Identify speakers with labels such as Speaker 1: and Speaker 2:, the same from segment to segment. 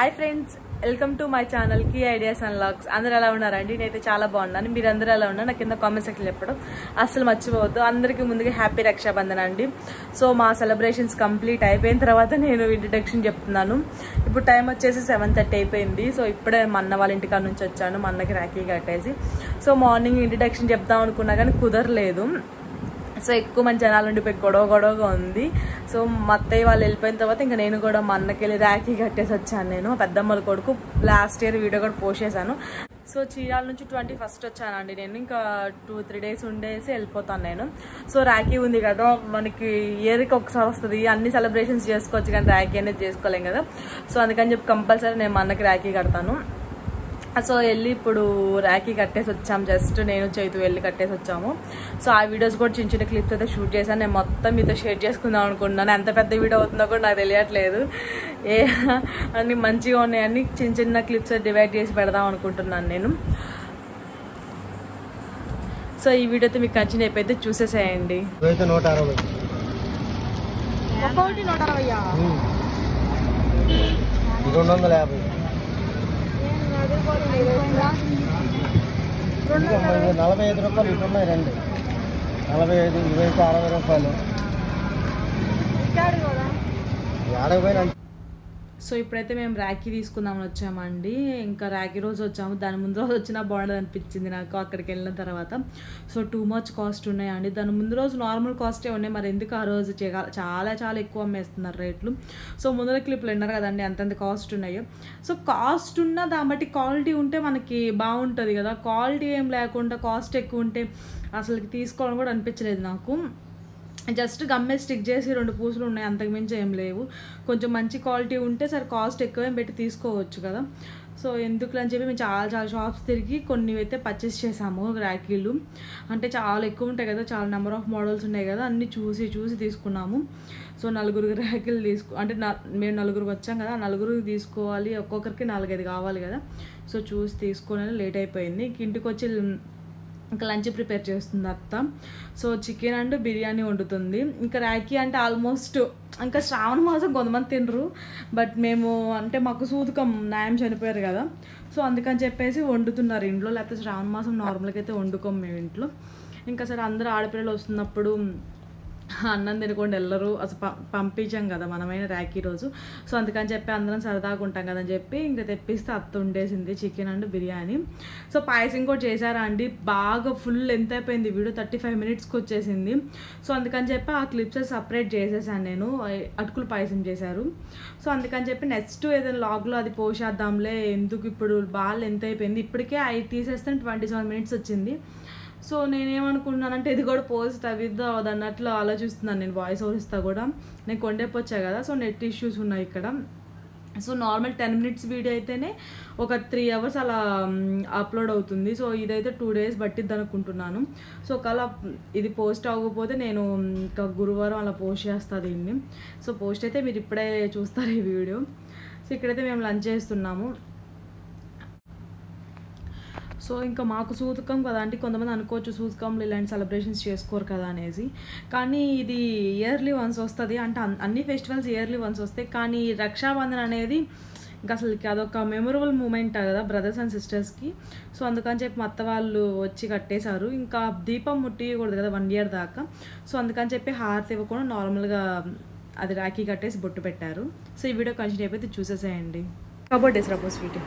Speaker 1: Hi friends welcome to my channel కి ideas and logs అందరు ఎలా ఉన్నారండి నేనైతే చాలా బాగున్నాను మీరు అందరూ ఎలా ఉన్నారు నాకు కింద కామెంట్ సెక్షన్ చెప్పడం అస్సలు మర్చిపోవద్దు అందరికీ ముందుగా హ్యాపీ రక్షాబంధన్ అండి సో మా సెలబ్రేషన్స్ కంప్లీట్ అయిపోయిన తర్వాత నేను ఇంట్రడక్షన్ చెప్తున్నాను ఇప్పుడు టైం వచ్చేసి సెవెన్ థర్టీ అయిపోయింది సో ఇప్పుడే మా అన్న వాళ్ళ ఇంటికాడ నుంచి వచ్చాను మా అన్నకి రాఖీ కట్టేసి సో మార్నింగ్ ఇంట్రడక్షన్ చెప్దాం అనుకున్నా కానీ కుదరలేదు సో ఎక్కువ మంది జనాలు ఉండిపోయి గొడవ గొడవగా ఉంది సో మా అత్తయ్య వాళ్ళు వెళ్ళిపోయిన తర్వాత ఇంకా నేను కూడా మా అన్నకి వెళ్ళి రాఖీ కట్టేసి వచ్చాను నేను పెద్దమ్మల కొడుకు లాస్ట్ ఇయర్ వీడియో కూడా పోస్ట్ చేశాను సో చీరాల నుంచి ట్వంటీ ఫస్ట్ వచ్చానండి నేను ఇంకా టూ త్రీ డేస్ ఉండేసి వెళ్ళిపోతాను నేను సో రాఖీ ఉంది కదా మనకి ఇయర్కి ఒకసారి వస్తుంది అన్ని సెలబ్రేషన్స్ చేసుకోవచ్చు కానీ రాఖీ అనేది చేసుకోలేం కదా సో అందుకని చెప్పి కంపల్సరీ నేను మా అన్నకి రాఖీ కడతాను సో వెళ్ళి ఇప్పుడు రాఖీ కట్టేసి వచ్చాము జస్ట్ నేను చైతు వెళ్ళి కట్టేసి వచ్చాము సో ఆ వీడియోస్ కూడా చిన్న చిన్న క్లిప్స్ అయితే షూట్ చేశాను నేను మొత్తం మీతో షేర్ చేసుకుందాం అనుకుంటున్నాను ఎంత పెద్ద వీడియో అవుతుందో కూడా నాకు తెలియట్లేదు ఏ అన్ని మంచిగా ఉన్నాయని చిన్న చిన్న క్లిప్స్ డివైడ్ చేసి పెడదాం అనుకుంటున్నాను నేను సో ఈ వీడియో అయితే మీకు నచ్చిన అయిపోతే చూసేసేయండి
Speaker 2: ఇదైతే నూట అరవై
Speaker 1: ఒక్కొక్కటి నూట అరవయ్యా
Speaker 2: ఉమ్. ఇది రెండు వందల యాభై ఇది అమ్మ, ఇది నలభై ఐదు రూపాయలు ఇటు ఉన్నాయి రండి నలభై ఐదు ఇవైతే అరవై రూపాయలు ఏడకి పోయినా
Speaker 1: సో ఇప్పుడైతే మేము రాఖీ తీసుకుందామని వచ్చామండి ఇంకా రాఖీ రోజు వచ్చాము దాని ముందు రోజు వచ్చినా బాగుండదు అనిపించింది నాకు అక్కడికి వెళ్ళిన తర్వాత సో టూ మచ్ కాస్ట్ ఉన్నాయండి దాని ముందు రోజు నార్మల్ కాస్టే ఉన్నాయి మరి ఎందుకు ఆ రోజు చే- చాలా చాలా ఎక్కువ అమ్మేస్తున్నారు రేట్లు సో ముందర క్లిప్లు విన్నారు కదండి అంతంత కాస్ట్ ఉన్నాయో సో కాస్ట్ ఉన్న దాన్ని బట్టి క్వాలిటీ ఉంటే మనకి బాగుంటుంది కదా క్వాలిటీ ఏం లేకుండా కాస్ట్ ఎక్కువ ఉంటే అసలు తీసుకోవాలని కూడా అనిపించలేదు నాకు జస్ట్ గమ్మే స్టిక్ చేసి రెండు పూసలు ఉన్నాయి అంతకు మించి ఏం లేవు కొంచెం మంచి క్వాలిటీ ఉంటే సరే కాస్ట్ ఎక్కువేం పెట్టి తీసుకోవచ్చు కదా సో ఎందుకు అని చెప్పి మేము చాలా చాలా షాప్స్ తిరిగి కొన్ని అయితే పర్చేస్ చేసాము రాఖీలు అంటే చాలా ఎక్కువ ఉంటాయి కదా చాలా నెంబర్ ఆఫ్ మోడల్స్ ఉన్నాయి కదా అన్నీ చూసి చూసి తీసుకున్నాము సో నలుగురు రాఖీలు తీసుకు అంటే నా మేము నలుగురు వచ్చాం కదా ఆ నలుగురు తీసుకోవాలి ఒక్కొక్కరికి నాలుగైదు కావాలి కదా సో చూసి తీసుకొని లేట్ అయిపోయింది ఇంక ఇంటికి వచ్చి ఇంకా లంచ్ ప్రిపేర్ చేస్తుంది అత్త సో చికెన్ అండ్ బిర్యానీ వండుతుంది ఇంకా రాఖీ అంటే ఆల్మోస్ట్ ఇంకా శ్రావణ మాసం కొంతమంది తినరు బట్ మేము అంటే మాకు సూతకం న్యాయం చనిపోయారు కదా సో అందుకని చెప్పేసి వండుతున్నారు ఇంట్లో లేకపోతే శ్రావణ మాసం నార్మల్గా అయితే వండుకోం మేము ఇంట్లో ఇంకా సరే అందరూ ఆడపిల్లలు వస్తున్నప్పుడు అన్నం తినకుండా వెళ్ళరు అసలు ప పంపించాం కదా మనమైన రాఖీ రోజు సో అందుకని చెప్పి అందరం సరదాగా ఉంటాం కదా అని చెప్పి ఇంకా తెప్పిస్తే అత్త ఉండేసింది చికెన్ అండ్ బిర్యానీ సో పాయసం కూడా చేశారా అండి బాగా ఫుల్ ఎంత అయిపోయింది వీడియో థర్టీ ఫైవ్ మినిట్స్కి వచ్చేసింది సో అందుకని చెప్పి ఆ క్లిప్స్ సపరేట్ చేసేసాను నేను అటుకులు పాయసం చేశారు సో అందుకని చెప్పి నెక్స్ట్ ఏదైనా లాగ్లో అది పోసేద్దాంలే ఎందుకు ఇప్పుడు బాగా ఎంత అయిపోయింది ఇప్పటికే అవి తీసేస్తే ట్వంటీ సెవెన్ మినిట్స్ వచ్చింది సో నేనేమనుకుంటున్నానంటే ఇది కూడా పోస్ట్ అవిద్దా అన్నట్లు ఆలోచిస్తున్నాను నేను వాయిస్ ఓవర్ ఇస్తా కూడా నేను కొండేపు వచ్చా కదా సో నెట్ ఇష్యూస్ ఉన్నాయి ఇక్కడ so normal ten minutes video అయితేనే ఒక త్రీ అవర్స్ అలా అప్లోడ్ అవుతుంది సో ఇదైతే టూ డేస్ పట్టిద్ది అనుకుంటున్నాను సో ఒకవేళ ఇది పోస్ట్ అవ్వకపోతే నేను ఇంకా గురువారం అలా పోస్ట్ చేస్తాను దీన్ని సో పోస్ట్ అయితే మీరు ఇప్పుడే చూస్తారు ఈ వీడియో సో ఇక్కడైతే మేము లంచ్ చేస్తున్నాము సో ఇంకా మాకు సూతకం కదా అంటే కొంతమంది అనుకోవచ్చు సూతకంలో ఇలాంటి సెలబ్రేషన్స్ చేసుకోరు కదా అనేసి కానీ ఇది ఇయర్లీ వన్స్ వస్తుంది అంటే అన్- అన్ని ఫెస్టివల్స్ ఇయర్లీ వన్స్ వస్తాయి కానీ రక్షాబంధన్ అనేది ఇంకా అసలు అదొక మెమొరబుల్ మూమెంట్ కదా బ్రదర్స్ అండ్ సిస్టర్స్కి సో అందుకని చెప్పి మా అత్త వాళ్ళు వచ్చి కట్టేశారు ఇంకా దీపం ముట్టియకూడదు కదా వన్ ఇయర్ దాకా సో అందుకని చెప్పి హారతి ఇవ్వకుండా నార్మల్గా అది రాఖీ కట్టేసి బొట్టు పెట్టారు సో ఈ వీడియో కంటిన్యూ అయిపోతే చూసేసేయండి కబోర్డ్ వేసి రపో స్వీట్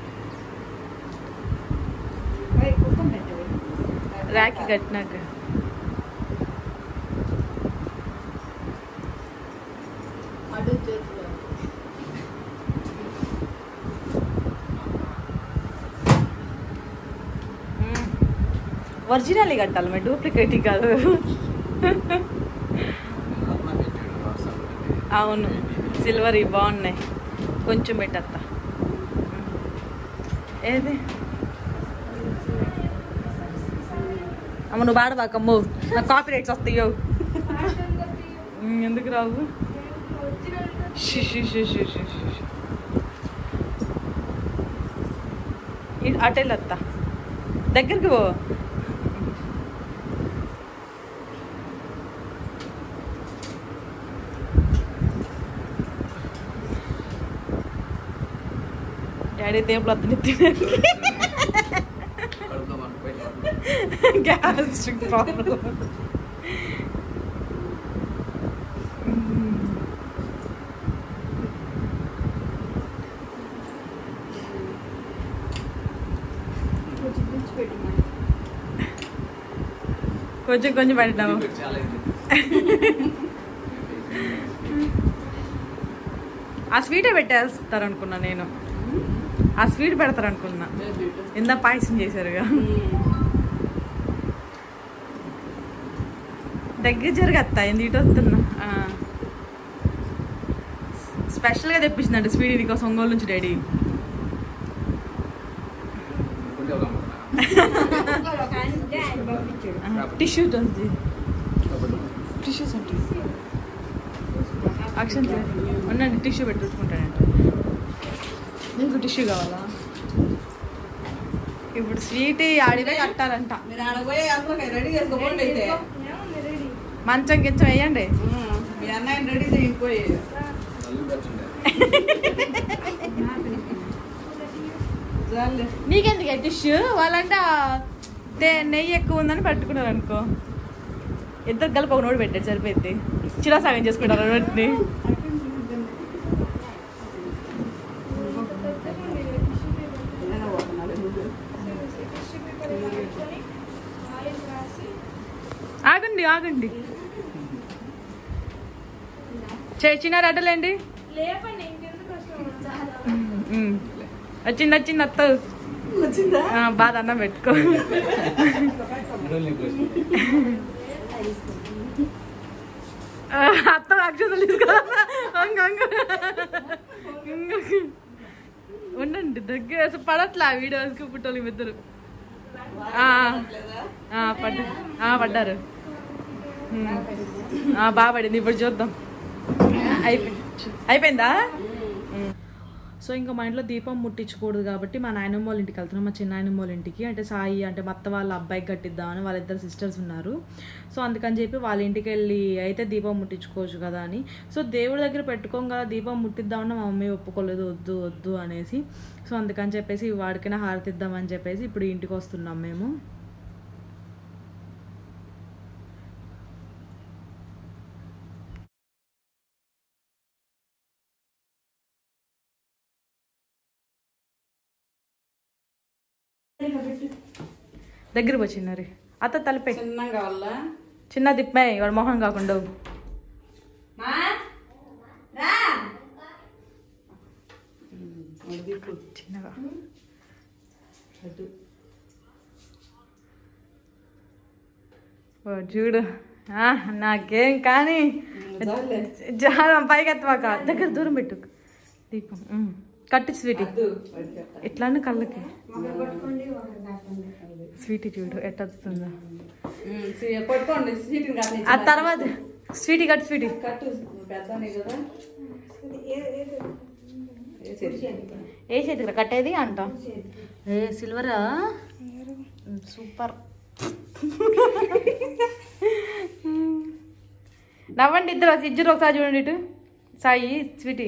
Speaker 1: రాఖీ కట్టినాక ఒరిజినల్ కట్టాలి మరి డూప్లికేట్ కాదు అవును సిల్వర్ ఇవి బాగున్నాయి కొంచెం పెట్టత్తా ఏది అమ్మ నువ్వు బాడబాకమ్ము నాకు కాపీ రైట్స్ వస్తాయో ఉమ్, ఎందుకు రావు షి, షి, షి, షి, షి, షి, షి. ఇ- అటు వెళ్ళొత్తా దగ్గరికి పో డాడీ తేపులు అతని గ్యాస్ట్రిక్ ప్రాబ్లం కొంచెం కొంచెం పడినాము ఆ స్వీటే పెట్టేస్తారు అనుకున్నా నేను ఆ స్వీట్ పెడతారు అనుకున్నా ఇందా పాయసం చేశారుగా దగ్గర జరగత్తా ఏంది ఇటు వస్తున్నా ఆ. స్పెషల్గా తెప్పించిందండి స్వీట్ నీకోసం ఒంగోలు నుంచి డాడీ టిష్యూ టిష్యూస్ ఉంటాయి అక్షం ఉండండి టిష్యూ పెట్టుకుంటానంట నీకు టిష్యూ కావాలా ఇప్పుడు స్వీట్ ఆడినే కట్టాలంట
Speaker 3: మీరు ఆడపోయి అందరూ రెడీ చేసుకోండి అయితే
Speaker 1: మంచం గిచ్చం వేయండి
Speaker 3: మీ అన్నయ్యని రెడీ చేయకపోయి చాలే
Speaker 1: నీకెందుకు టిష్యూ వాళ్ళంటే ఆ తే- నెయ్యి ఎక్కువ ఉందని పెట్టుకున్నారు అనుకో ఇద్దరు కలిపి ఒక నోడు పెట్టాడు సరిపోయింది చిరా సాగం చేసుకుంటారు వాటిని
Speaker 3: ఏదైనా పోతున్నాడు ముందు.
Speaker 1: ఆగండి ఆగండి చే- చిన్న రడ్డలేండి ఉమ్. వచ్చింది వచ్చింది అత్త
Speaker 3: వచ్చిందా
Speaker 1: ఆ, బాధ అన్నం పెట్టుకో ఆ, అత్త అక్షతలు తీసుకో అంగ, అంగ. ఇంగ. ఉండండి దగ్గర అసలు పడట్లా వీడియోస్కి పుట్టోళ్ళు ఇద్దరు ఆ, ఆ, పడ్డ ఆ, పడ్డారు ఉమ్. ఆ, బాగా పడింది ఇప్పుడు చూద్దాం అయిపోయింది అయిపోయిందా సో ఇంకా మా ఇంట్లో దీపం ముట్టించకూడదు కాబట్టి మా నాయనమ్మ వాళ్ళ ఇంటికి వెళ్తున్నాం మా చిన్న నాయనమ్మ వాళ్ళ ఇంటికి అంటే సాయి అంటే మా అత్త వాళ్ళ అబ్బాయికి కట్టిద్దామని వాళ్ళిద్దరు సిస్టర్స్ ఉన్నారు సో అందుకని చెప్పి వాళ్ళ ఇంటికి వెళ్ళి అయితే దీపం ముట్టించుకోవచ్చు కదా అని సో దేవుడి దగ్గర పెట్టుకోం కదా దీపం ముట్టిద్దామని మా మమ్మీ ఒప్పుకోలేదు వద్దు వద్దు అనేసి సో అందుకని చెప్పేసి వాడికైనా హారతిద్దామని చెప్పేసి ఇప్పుడు ఇంటికి వస్తున్నాం మేము దగ్గరకు వచ్చినారు అత్త తలిపే
Speaker 3: చిన్నం కావాలా
Speaker 1: చిన్న తిప్పే వాడు మొహం కాకుండా
Speaker 3: మా రా అది దిక్కు
Speaker 1: చిన్నగా
Speaker 3: అటు
Speaker 1: ఓ చూడు ఆ, నాకేం కానీ
Speaker 3: చాలే.
Speaker 1: చాలా పైకి ఎత్తవాక దగ్గర దూరం పెట్టు దీపం ఉమ్. కట్టు స్వీటీ
Speaker 3: అద్దు అది చెప్తా.
Speaker 1: ఎట్లానే కళ్ళకి స్వీటీ చూడు ఎట్లా వస్తుందో
Speaker 3: ఉమ్, సీ- పట్టుకోండి సీటింగ్ కాదు
Speaker 1: ఆ తర్వాత స్వీటీ కట్టు స్వీటీ
Speaker 3: కట్టు పెద్దనే కదా వేసేది.
Speaker 1: ఏ చేతికి కట్టేది అంట ఏ సిల్వరా సూపర్ నవ్వండి ఇద్దరు ఇద్దరు ఒకసారి చూడండి ఇటు సాయి స్వీటీ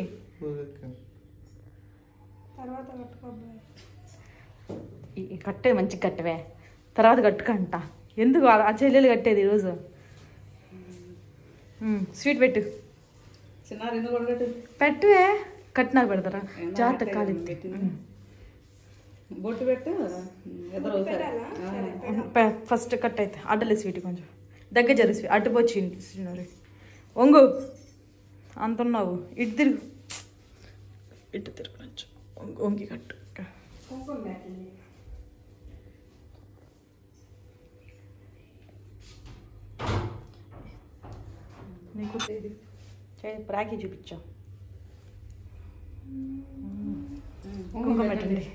Speaker 1: ఈ- ఈ కట్టే మంచి కట్టవే తర్వాత కట్టుకంట ఎందుకు ఆ- ఆ చెల్లెలు కట్టేది ఈరోజు ఉమ్, స్వీట్ పెట్టు
Speaker 3: చిన్నారు ఎందుకు కూడా కట్టు
Speaker 1: పెట్టువే కట్టినాక పెడతారా
Speaker 3: ఏమన్నా
Speaker 1: జాగ్రత్త
Speaker 3: కట్టే
Speaker 1: కాలి
Speaker 3: పెట్టింది. బొట్టు పెట్టు ఇద్దరు ఒకసారి
Speaker 1: ఫస్ట్ కట్ అయితే అడ్డలే స్వీట్ కొంచెం దగ్గర జరి స్వీట్ అడ్డు వచ్చింది ఒంగు అంత ఉన్నావు ఇటు తిరుగు ఇటు తిరుగు కొంచెం ఒంగు ఒంగి కట్టు నీకు చేయి, రాఖీ చూపించాం కుంకుమ పెట్టండి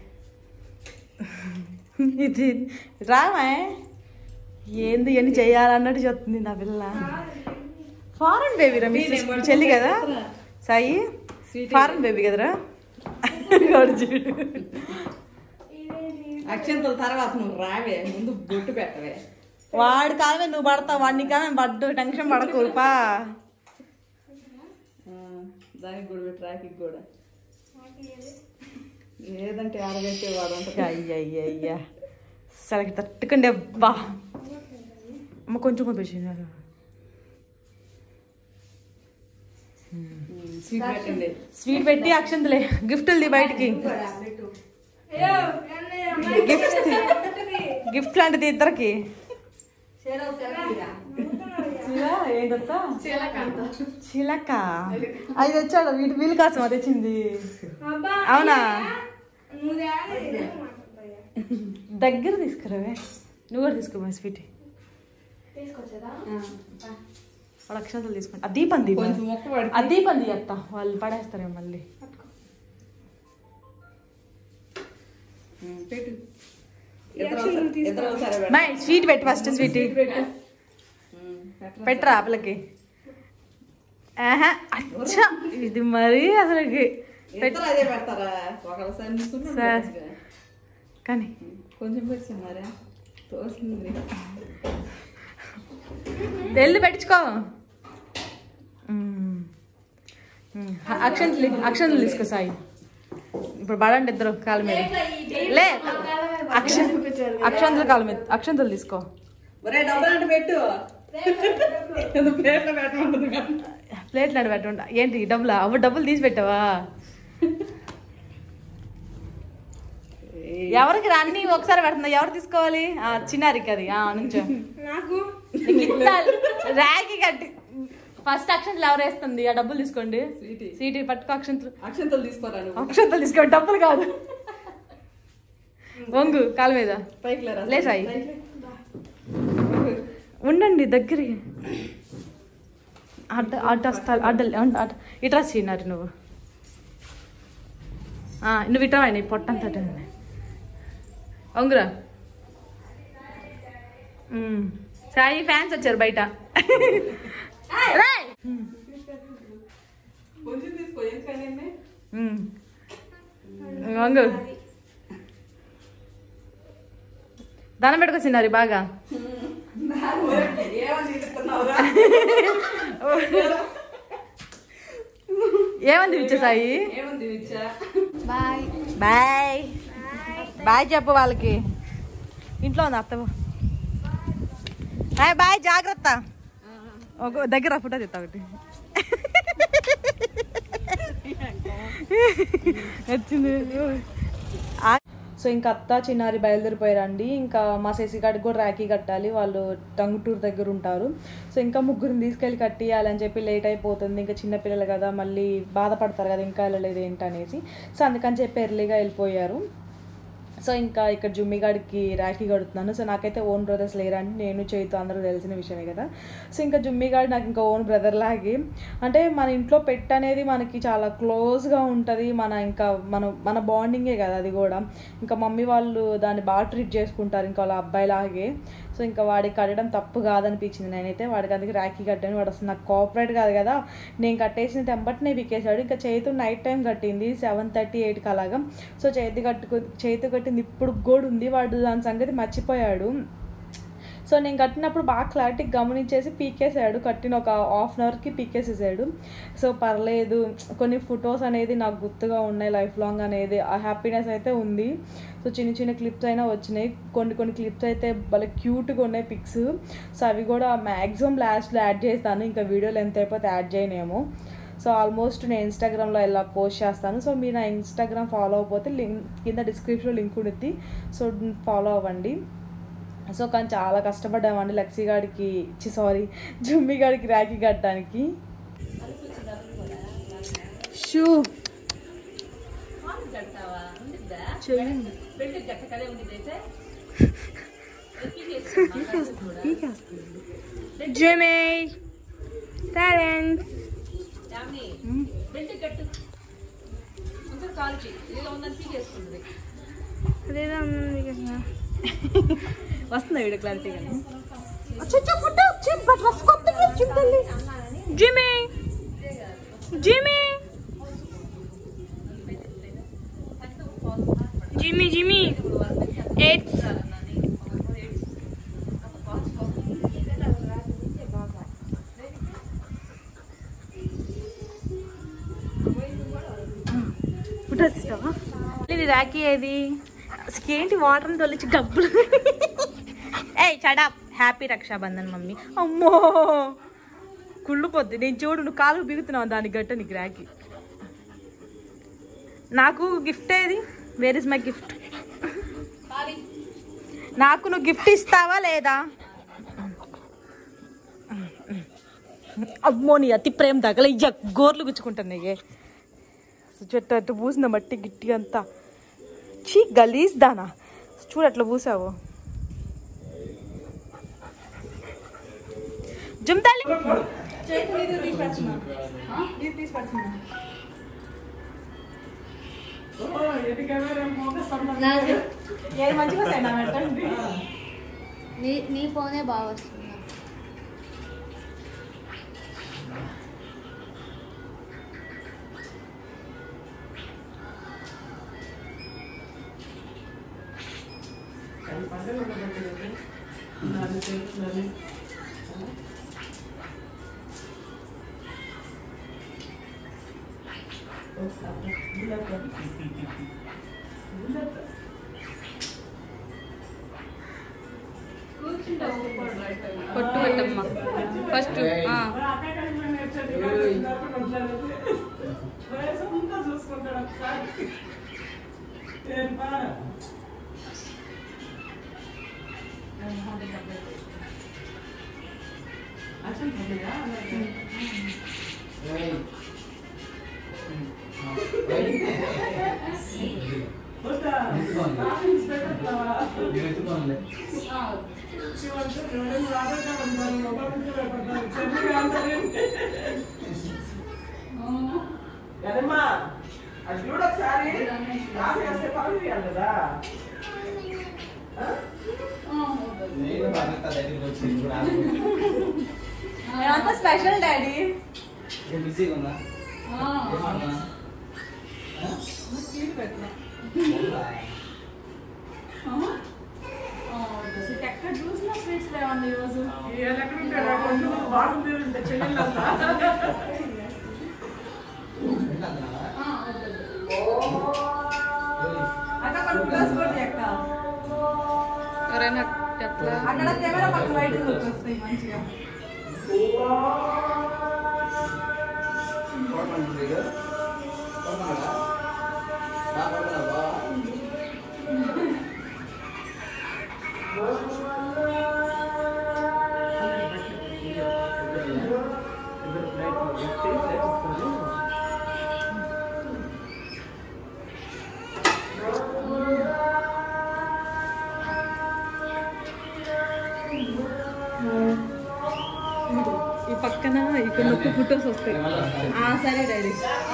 Speaker 1: ఇది రామా ఏంది ఇవన్నీ చేయాలన్నట్టు చెప్తుంది నా పిల్ల ఫారెన్ బేబీ రా మీ sis- మీ చెల్లి కదా సాయి ఫారెన్ బేబీ కదరా వాడు చూడు
Speaker 3: అక్షంతల తర్వాత నువ్వు రావే ముందు బొట్టు పెట్టవే
Speaker 1: వాడి కాలమే నువ్వు పడతావు వాడిని కానీ పడ్డు టెన్షన్ పడకు పా
Speaker 3: ఆ, దానికి కూడా పెట్టి రాఖీకి కూడా ఏదంటే ఆడగట్టేవాడు అంట
Speaker 1: అయ్యయ్యయ్యా సరే తట్టుకండి అబ్బా అమ్మ కొంచెం పంపించింది
Speaker 3: స్వీట్ పెట్టండి
Speaker 1: స్వీట్ పెట్టి అక్షంతలే గిఫ్ట్ ఉంది బయటికి గిఫ్ట్ గిఫ్ట్ లాంటిది ఇద్దరికి ఏంటత్తా చిలక అది తెచ్చాడు వీటి వీలు కోసం అది తెచ్చింది అవునా దగ్గర తీసుకురావే నువ్వు కూడా తీసుకోమా స్వీట్ వాడు అక్షంతలు తీసుకుంటా ఆ దీపం దీపం
Speaker 3: కొంచెం మొక్క పడి
Speaker 1: ఆ దీపం తీ అత్త వాళ్ళు పడేస్తారేమో మళ్ళీ
Speaker 3: పెట్టు ఇద్దరు ఒకసారి- ఇద్దరు ఒకసారి పెట్టు.
Speaker 1: మై స్వీట్ పెట్టు ఫస్ట్ స్వీట్
Speaker 3: పెట్టు ఉమ్, పెట్టరా.
Speaker 1: పెట్టరా ఆపలకి ఆహా అచ్చా ఇది మరీ అసలుకి పెట్టు
Speaker 3: ఇద్దరు అదే పెడతారా ఒకసారి నిల్చుని
Speaker 1: సరే.
Speaker 3: ఉండొచ్చుగా.
Speaker 1: కానీ
Speaker 3: కొంచెం పెట్టిన్నారా తోసింది
Speaker 1: వెళ్ళి పెట్టించుకో మ్మ్. మ్మ్. అక్షంతలు అక్షంతలు తీసుకో సాయి ఇప్పుడు పడండి ఇద్దరు కాలు మీద లే అక్ష అక్షంతలు కాలు మీద అక్షంతలు తీసుకో
Speaker 3: ఒరే డబ్బులు అంటే పెట్టు ఏదో ప్లేట్లో పెట్టమంటుంది కదా.
Speaker 1: ప్లేట్లు అడి పెట్టండి ఏంటి డబ్బులా అవ్వ డబ్బులు తీసి పెట్టావా ఎవరికి రా అన్ని ఒకసారి పెడుతుందా ఎవరు తీసుకోవాలి ఆ, చిన్నారికి అది ఆ, నుంచో నీకు ఇత్తాలి. రాగి కట్టి ఫస్ట్ అక్షంతలు ఎవరు వేస్తుంది ఆ డబ్బులు తీసుకోండి
Speaker 3: స్వీటీ.
Speaker 1: సీటీ పట్టుకో అక్షంతలు
Speaker 3: అక్షంతలు తీసుకోరా నువ్వు
Speaker 1: అక్షంతలు తీసుకోండి డబ్బులు కాదు వంగు కాలు మీద
Speaker 3: పైకి లేరా
Speaker 1: లే సాయి.
Speaker 3: పైకి లే.
Speaker 1: ఉండండి దగ్గరికి అడ్డ అడ్డ వస్తా అడ్డ అడ్డ ఇట్రా చిన్నారు నువ్వు ఆ, నువ్వు ఇట్రా నీ పొట్టంతా అటు. వంగురా ఉమ్. సాయి ఫ్యాన్స్ వచ్చారు బయట రేయ్!
Speaker 3: కొంచెం తీసుకో ఎందుకంటే
Speaker 1: ఉమ్. వంగు దండం పెట్టుకొచ్చినారు బాగా
Speaker 3: ఏమని తీసుకున్నావురా
Speaker 1: ఏమంది ఇచ్చే సాయి
Speaker 3: ఏముంది విచ్చా
Speaker 1: బాయ్ బాయ్ చెప్పు వాళ్ళకి ఇంట్లో ఉంది అత్త బాయ్ బాయ్ జాగ్రత్త ఒక దగ్గర ఫోటో తీస్తా ఒకటి వచ్చింది సో ఇంకా అత్త చిన్నారి బయలుదేరిపోయారండి ఇంకా మా శశిగాడికి కూడా రాఖీ కట్టాలి వాళ్ళు టంగుటూరు దగ్గర ఉంటారు సో ఇంకా ముగ్గురిని తీసుకెళ్ళి కట్టియాలని చెప్పి లేట్ అయిపోతుంది ఇంకా చిన్నపిల్లలు కదా మళ్ళీ బాధపడతారు కదా ఇంకా వెళ్ళలేదు ఏంటనేసి సో అందుకని చెప్పి ఎర్లీగా వెళ్ళిపోయారు సో ఇంకా ఇక్కడ జుమ్మిగాడికి రాఖీ కడుతున్నాను సో నాకైతే ఓన్ బ్రదర్స్ లేరంటే నేను చేతు అందరూ తెలిసిన విషయమే కదా సో ఇంకా జుమ్మిగాడు నాకు ఇంకా ఓన్ బ్రదర్ లాగే అంటే మన ఇంట్లో పెట్ అనేది మనకి చాలా క్లోజ్గా ఉంటుంది మన ఇంకా మన మన బాండింగే కదా అది కూడా ఇంకా మమ్మీ వాళ్ళు దాన్ని బాగా ట్రీట్ చేసుకుంటారు ఇంకా వాళ్ళ అబ్బాయిలాగే సో ఇంకా వాడికి కట్టడం తప్పు కాదనిపించింది నేనైతే వాడికి అందుకే రాఖీ కట్టాను వాడు అసలు నాకు కోఆపరేట్ కాదు కదా నేను కట్టేసిన తెంబట్నే వికేసాడు ఇంకా చేతు నైట్ టైం కట్టింది సెవెన్ థర్టీ ఎయిట్కి అలాగా సో చేతి కట్టుకు చేతు కట్టింది ఇప్పుడు కూడా ఉంది వాడు దాని సంగతి మర్చిపోయాడు సో నేను కట్టినప్పుడు బాగా క్లారిటీ గమనించేసి పీకేసాడు కట్టిన ఒక హాఫ్ అన్ అవర్కి పీకేసేసాడు సో పర్లేదు కొన్ని ఫొటోస్ అనేది నాకు గుర్తుగా ఉన్నాయి లైఫ్ లాంగ్ అనేది ఆ హ్యాపీనెస్ అయితే ఉంది సో చిన్న చిన్న క్లిప్స్ అయినా వచ్చినాయి కొన్ని కొన్ని క్లిప్స్ అయితే భలే క్యూట్గా ఉన్నాయి పిక్స్ సో అవి కూడా మ్యాక్సిమం లాస్ట్లో యాడ్ చేస్తాను ఇంకా వీడియోలు ఎంత అయిపోతే యాడ్ చేయనేమో సో ఆల్మోస్ట్ నేను ఇన్స్టాగ్రామ్లో ఇలా పోస్ట్ చేస్తాను సో మీరు నా ఇన్స్టాగ్రామ్ ఫాలో అవ్వకపోతే లింక్ కింద డిస్క్రిప్షన్లో లింక్ ఉంటుంది సో ఫాలో అవ్వండి సో కానీ చాలా కష్టపడ్డామండి లక్సీ గాడికి సారీ జుమ్మి గాడికి రాఖీ కట్టడానికి షూ చేయండి జమే సైలెన్స్ అదేదో ఉంది కదా వస్తుందా వీడియో క్లారిటీ కానీ జిమీ జిమీ జిమీ జిమీ ఎయిట్స్ ఫోటోస్ ఇస్తావా ఇది రాఖీ ఏది అసలు ఏంటి వాటర్ని తొలిచి డబ్బులు ఏయ్ చడా హ్యాపీ రక్షాబంధన్ మమ్మీ అమ్మో కుళ్ళుపోద్ది నేను చూడు నువ్వు కాలు బిగుతున్నావు దానికి గట్ట నీకు రాఖీ నాకు గిఫ్ట్ ఏది వేర్ ఇస్ మై గిఫ్ట్ నాకు నువ్వు గిఫ్ట్ ఇస్తావా లేదా అమ్మో నీ అతి ప్రేమ తగల ఇయ్య గోర్లు గుచ్చుకుంటున్నాయి చెట్టు అట్టు పూసిన మట్టి గిట్టి అంతా చీ గలీజ్ దానా చూడు అట్లా పూసావు జుమ్తాలి ఏది మంచిగా వస్తాయి పెట్టండి
Speaker 4: నీ నీ ఫోనే బాగా వస్తుంది
Speaker 3: కొట్టు పెట్టమ్మా ఫస్ట్
Speaker 5: కదమ్మా అది చూడు ఒకసారి కాఫీ వస్తే కాఫీ ఇవ్వాలి కదా
Speaker 2: నేను భద్రత దగ్గరికి వచ్చింది కూడా
Speaker 1: అంతా స్పెషల్ డాడీ
Speaker 2: ఏం బిజీగా ఉన్నా ఏమన్నా? ఉందా?
Speaker 1: ఎక్కడ చూసినా స్వీట్స్ లేవండి ఈరోజు
Speaker 5: వీళ్ళు ఎక్కడ ఉంటారు కొంచెం బాగుంది ఉంటే చెల్లెళ్ళంతా
Speaker 2: వెళ్ళొద్దునా?
Speaker 1: అక్క కొన్ని ఫోటోస్ కూడా చెక్క
Speaker 3: ఎవరైనా ఎట్లా
Speaker 1: అక్కడ కెమెరా పక్కన బయట వస్తాయి మంచిగా
Speaker 2: కొడమంటుంది ఇక. కొడమన్నాడా? బాగా కొడుతున్నావా?
Speaker 1: ఈ పక్కన ఇక్కడ నొక్కు ఫోటోస్ వస్తాయి
Speaker 2: ఏమన్నా వస్తాయి?
Speaker 1: ఆ, సరే డాడీ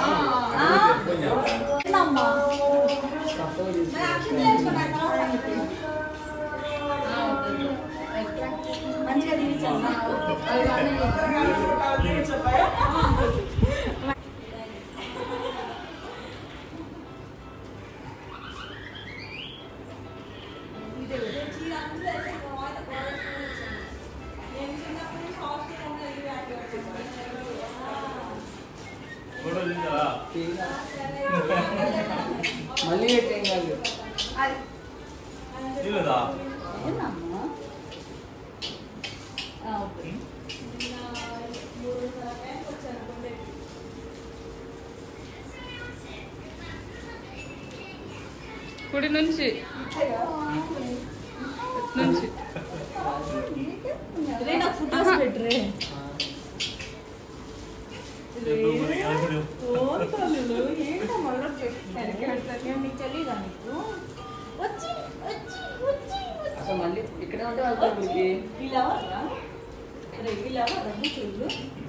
Speaker 1: మంచిగా తీర్చాను
Speaker 2: మళ్ళీ పెట్టేం కాదు
Speaker 3: కుడి నుంచి నుంచి
Speaker 1: రే నాకు ఫోటోస్ పెట్టరే నీకు తెలియదా నీకు వచ్చి వచ్చి వచ్చి
Speaker 2: అసలు మళ్ళీ ఇక్కడే ఉంటే వెళ్తాం గుడికి
Speaker 1: వీళ్ళు ఎవరా రే వీళ్ళు ఎవరా కూతుళ్ళు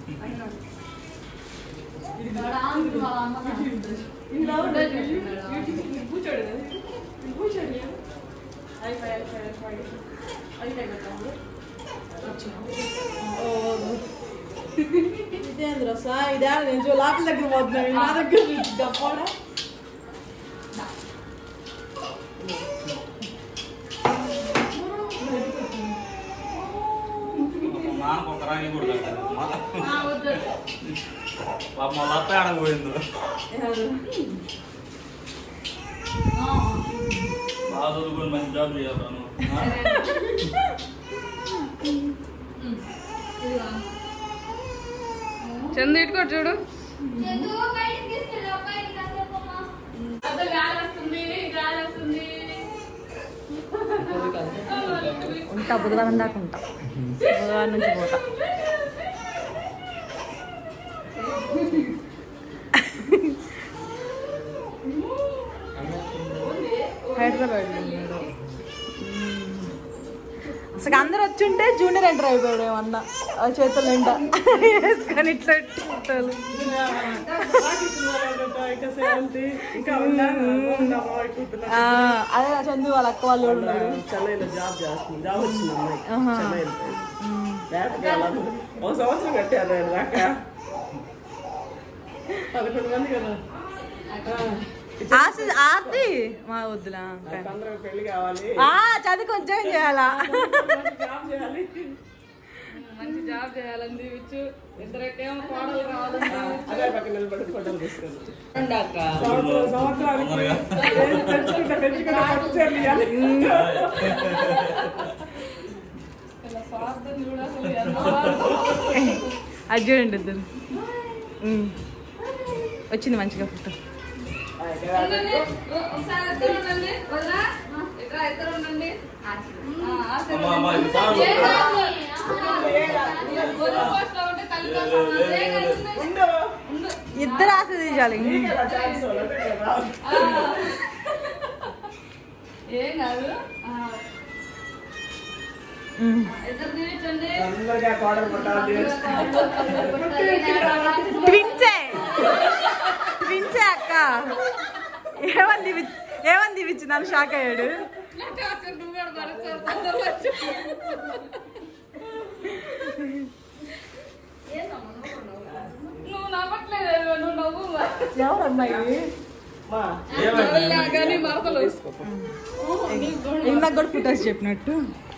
Speaker 1: వీళ్ళు ఎవరు కూర్చోడు కదా కూర్చోడు అయిపోయి అయిపోయి అయిపోయి అయిపోయి కదా ఇదేంద్ర సా ఇదే నేను చూ లోపల దగ్గర పోతున్నాను నా దగ్గర గప్పోడా
Speaker 6: నాన్నకు ఒక రాగి కూడా పాప మళ్ళీ ఆడకపోయింది బాగా చదువుకొని మంచి జాబ్ చేయాలి నువ్వు ఆ?
Speaker 3: చందు ఇటుకో చూడు
Speaker 1: ఉంటా బుధవారం దాకా ఉంటా బుధవారం నుంచి పోతా హైదరాబాద్ ఉన్నాడు. అసలు అందరు వచ్చి ఉంటే జూనియర్ ఎంటర్ అయిపోయాడు ఏమన్నా ఆ చేతులు ఎంట వేసుకొని ఇట్లా ఇట్టాలు.
Speaker 5: ఇంకా ఉందా
Speaker 1: ఆ, అదే నా చందు వాళ్ళ అక్క వాళ్ళు కూడా ఉన్నారు
Speaker 5: చెన్నైలో జాబ్ చేస్తుంది జాబ్ వచ్చింది అమ్మాయి
Speaker 1: ఆహా.
Speaker 5: చెన్నైలో లేకపోతే వాళ్ళందరూ ఒక సంవత్సరం కట్టారు నేను రాక పదకొండు మంది కదా ఆ,
Speaker 1: ఆశ ఆర్తి మా వద్దులా
Speaker 5: అందరూ పెళ్లి కావాలి
Speaker 1: ఆ చదువుకు ఉద్యోగం చేయాలా
Speaker 5: జాబ్ చేయాలి
Speaker 3: మంచి జాబ్ చేయాలని దీవిచ్చు ఇద్దరికేమో కోడలు రావాలని
Speaker 5: అదే పక్కన నిలబడి ఫోటోలు తీసుకొని
Speaker 3: ఉండాక
Speaker 5: సంవత్సరం సంవత్సరానికి
Speaker 6: తొందరగా.
Speaker 5: పెంచుకుంటా పెంచుకుంటా పట్టు చీరలు ఇవ్వాలి.
Speaker 3: ఇలా స్వార్థం చూడు అసలు ఎంత స్వార్థం.
Speaker 1: అది చూడండి ఇద్దరు ఉమ్. వచ్చింది మంచిగా ఫోటో
Speaker 3: ఉండండి. ఓ- ఒకసారి ఇద్దరు ఉండండి వదినా ఇట్లా ఇద్దరు ఉండండి ఆ,
Speaker 6: అమ్మా, అమ్మా, ఇది చాలు.
Speaker 3: ఏ కాదు. వదిన పోస్ట్లో ఉంటే తల్లి కోసం ఉన్నది. ఏ కాదు, ఉండండి.
Speaker 5: ఉండు.
Speaker 3: ఉండు.
Speaker 1: ఇద్దరు ఆశ తీయాలి
Speaker 5: నీకే నా ఛాన్స్ వాళ్ళంటే నేను రాను.
Speaker 3: ఆ. ఏం కాదు ఆ,
Speaker 1: ఉమ్.
Speaker 3: ఇద్దరు దీవించండి
Speaker 5: అందరికీ ఆ కోడలు కొట్టాలి
Speaker 1: ట్విన్సే ట్విన్సే అక్క ఏమని దీవి ఏమని దీవిచ్చి నన్ను షాక్ అయ్యాడు
Speaker 3: నువ్వు కూడా మరొకసారి తొందరలో వచ్చి. నువ్వు నవ్వట్లేదు నువ్వు నవ్వు
Speaker 1: ఎవరమ్మాయి
Speaker 5: మా
Speaker 6: ఏమైంది?
Speaker 3: కానీ మరకలు
Speaker 1: ఇందాక కూడా ఫొటోస్ చెప్పినట్టు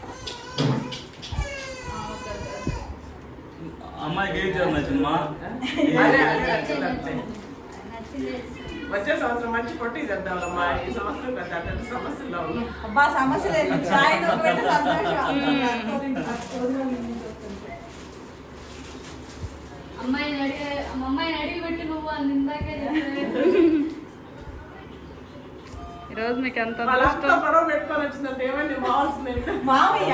Speaker 6: అమ్మాయికి ఏం చేయాలి నచ్చిందమ్మా
Speaker 5: అదే, అదే నచ్చింది. వచ్చే సంవత్సరం మంచి పొట్టి చేద్దామమ్మా ఈ సంవత్సరం పెద్ద పెద్ద సమస్యల్లో ఉన్నాం
Speaker 1: అబ్బా సమస్య లేదు చాయ్ నొక్కబెట్టి
Speaker 4: అమ్మాయిని అడిగే అమ్మాయిని అడిగి పెట్టి నువ్వు అని ఇందాకే చెప్పావు.
Speaker 3: ఈరోజు మీకు ఎంత
Speaker 5: వాళ్ళంతా గొడవ పెట్టుకొని వచ్చిందంటే ఏమండి మావాల్సింది
Speaker 1: మామయ్య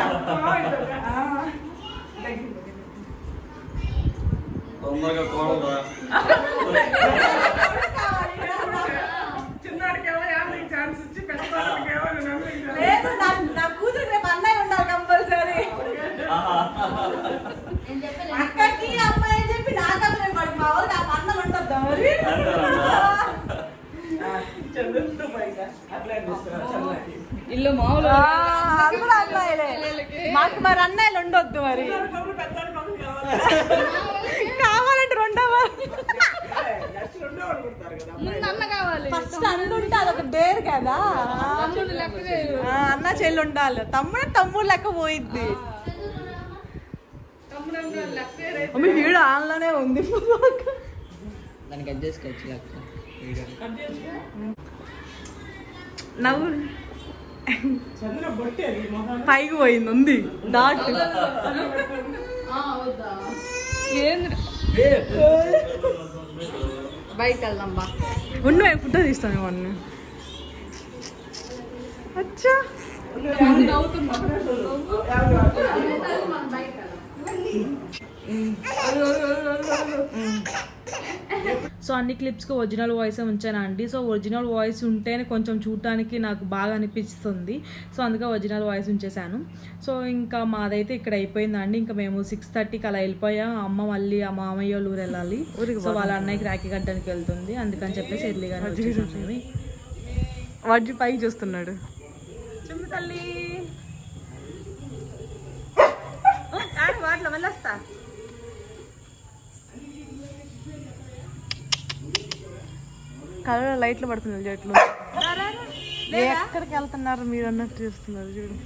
Speaker 6: తొందరగా కోడలు
Speaker 5: చిన్నాడికేమో యాభై ఛాన్స్ ఇచ్చి పెద్దవాళ్ళకేమో నన్ను
Speaker 1: లేదు నా నా కూతురు రేపు అన్నయ్య ఉండాలి కంపల్సరీ
Speaker 4: నేను చెప్పలే
Speaker 1: అక్కకి అమ్మాయి అని చెప్పి నాకు అసలు వాడికి మా వాళ్ళు నాకు అన్నం ఉండొద్దా మరి
Speaker 5: చంద్రుడితో పైగా అట్లా అనిపిస్తున్నారు చెన్నైకి
Speaker 3: ఇల్లు మామూలు
Speaker 1: ఆ, అందరూ అమ్మాయిలే మాకు మరి అన్నయ్యలు ఉండొద్దు మరి
Speaker 5: పెద్దవాడి కొడుకు కావాలి
Speaker 1: కావాలంటే రెండవ
Speaker 5: నచ్చిన ఉండేవాళ్ళు కుడతారు కదా
Speaker 3: ముందు అన్న కావాలి
Speaker 1: ఫస్ట్ అన్నుంటే అదొక డేర్ కదా
Speaker 3: తమ్ముడు లెక్క చేయు
Speaker 1: ఆ, అన్న చెల్లి ఉండాలి తమ్ముడు తమ్ముడు లెక్క పోయిద్ది
Speaker 3: తమ్ముడు అంటే లెక్క చేయరు.
Speaker 1: మమ్మీ వీడు ఆన్లోనే ఉంది
Speaker 2: దానికి అడ్జస్ట్ చేసుకోవచ్చు లేకపోతే
Speaker 1: నవ్వు
Speaker 5: చంద్ర బొట్టి అది మొహం
Speaker 1: పైకి పోయింది ఉంది డాట్
Speaker 3: ఏంది బయట వెళ్దాం బా
Speaker 1: ఉండు మేము ఫోటో తీస్తాం ఇవన్నీ అచ్చా
Speaker 3: నవ్వుతున్నా
Speaker 1: సో అన్ని క్లిప్స్కి ఒరిజినల్ వాయిస్ ఉంచాను అండి సో ఒరిజినల్ వాయిస్ ఉంటేనే కొంచెం చూడటానికి నాకు బాగా అనిపిస్తుంది సో అందుకే ఒరిజినల్ వాయిస్ ఉంచేసాను సో ఇంకా మాదైతే ఇక్కడ అయిపోయిందండి ఇంకా మేము సిక్స్ థర్టీకి అలా వెళ్ళిపోయాం అమ్మ మళ్ళీ ఆ మామయ్య వాళ్ళ ఊరు వెళ్ళాలి సో వాళ్ళ అన్నయ్యకి రాఖీ కట్టడానికి వెళ్తుంది అందుకని చెప్పేసి ఎర్లీగానే వచ్చేసాను వాడి పైకి చూస్తున్నాడు చెమ్మి తల్లి వాటిలో వెళ్ళొస్తా కలర్ లైట్లు పడుతున్నాయి చెట్లు ఎక్కడికి వెళ్తున్నారు మీరు అన్నట్టు చూస్తున్నారు చూడు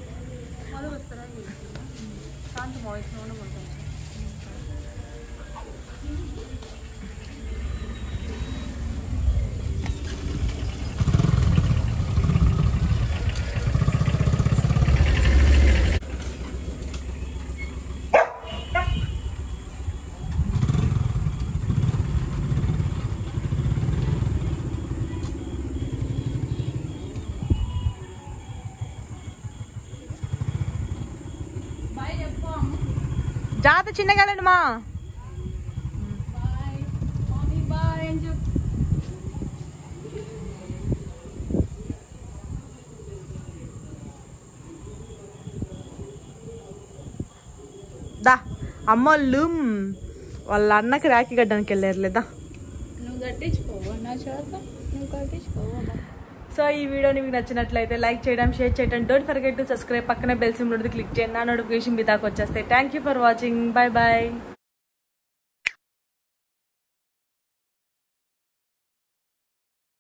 Speaker 1: జాగ్రత్త చిన్నగా వెళ్ళండి మా
Speaker 4: మమ్మీ బాయ్ అని చెప్పు
Speaker 1: దా అమ్మోళ్ళు వాళ్ళ అన్నకి రాఖీ కట్టడానికి వెళ్ళారు లేదా
Speaker 4: నువ్వు కట్టించుకోవు నా చేత నువ్వు కట్టించుకోవు
Speaker 1: సో ఈ వీడియోని మీకు నచ్చినట్లయితే లైక్ చేయడం షేర్ చేయడం డోంట్ ఫర్గెట్ టు సబ్స్క్రైబ్ పక్కనే బెల్ సింబల్ క్లిక్ చేయండి నా నోటిఫికేషన్ మీ దాకా వచ్చేస్తాయి thank you for watching bye bye